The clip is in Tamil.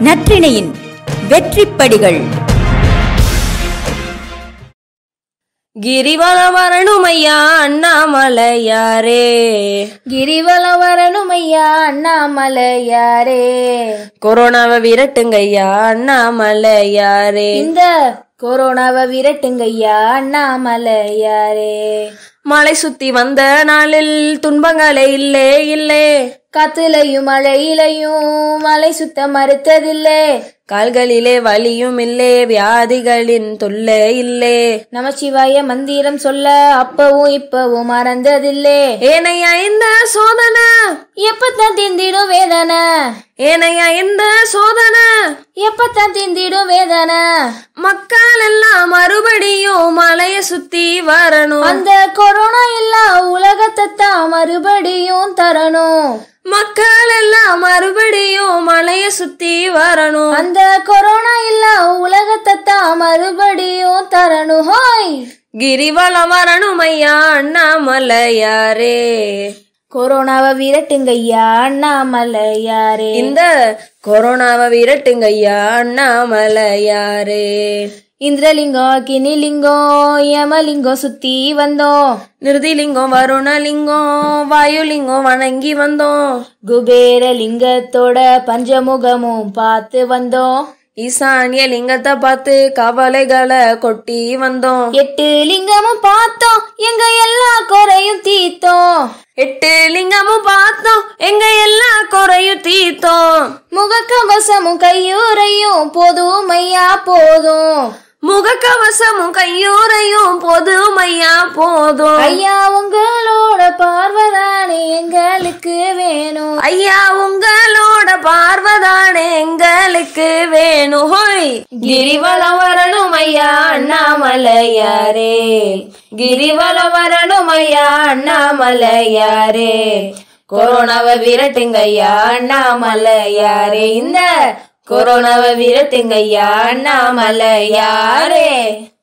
நற்றிணையின் வெற்றிப்படிகள் கிரிவலம் வரணும் ஐயா அண்ணாமலையாரே கிரிவலம் வரணும் ஐயா அண்ணாமலையாரே கொரோனாவை விரட்டுங்க ஐயா அண்ணாமலையாரே இந்த கொரோனாவை விரட்டுங்க ஐயா அண்ணாமலையாரே மலை சுத்தி வந்த நாளில் துன்பங்களே இல்லே இல்லே காத்துலையும் மழையிலையும் மலை சுத்த மறுத்ததில்லே கால்களிலே வலியும் இல்லே வியாதிகளின் தொல்லை இல்லே நமச்சிவாய மந்திரம் சொல்ல அப்பவும் இப்பவும் மறந்ததில்லே ஏனையா இந்த சோதனை எப்பத்தான் திந்திடும் வேதனை ஏனையா இந்த சோதனை எப்பத்தான் திந்திடும் வேதனை மக்கள் எல்லாம் மறுபடியும் மலைய சுத்தி வரணும் அந்த கொரோனா எல்லாம் உலகத்தை தான் மறுபடியும் தரணும் மக்கள் எல்லாம் மறுபடியும் மலைய சுத்தி வரணும் அந்த கொரோனா எல்லாம் உலகத்தை தான் மறுபடியும் தரணும் ஹோய் கிரிவலம் வரணும் ஐயா அண்ணாமலையாரே கொரோனாவை விரட்டுங்க ஐயா அண்ணாமலையாரே இந்த கொரோனாவை விரட்டுங்க ஐயா அண்ணாமலையாரே இந்திரலிங்கம் அக்கினிலிங்கம் யமலிங்கம் சுத்தி வந்தோம் நிருதிலிங்கம் வருணலிங்கம் வாயுலிங்கம் வணங்கி வந்தோம் குபேர லிங்கத்தோட பஞ்சமுகமும் பார்த்து வந்தோம் ஈசானிய லிங்கத்தை பார்த்து கவலைகளை கொட்டி வந்தோம் எட்டு லிங்கமும் பார்த்தோம் எங்க எல்லா குறையும் தீத்தோம் எட்டு லிங்கமும் பார்த்தோம் எங்க எல்லா குறையும் தீர்த்தோம் முகக்கவசமும் கையுறையும் போதும் ஐயா போதும் முகக்கவசமும் கையோரையும் போதும் ஐயா போதும் ஐயா உங்களோட பார்வதானே எங்களுக்கு வேணும் ஐயா உங்களோட பார்வதானே எங்களுக்கு வேணும் ஹோய் கிரிவலம் வரணும் ஐயா அண்ணாமலையாரே கிரிவலம் வரணும் ஐயா அண்ணாமலையாரே கொரோனாவை விரட்டுங்க ஐயா அண்ணாமலையாரே இந்த கொரோனாவை விரட்டுங்க ஐயா அண்ணாமலையாரே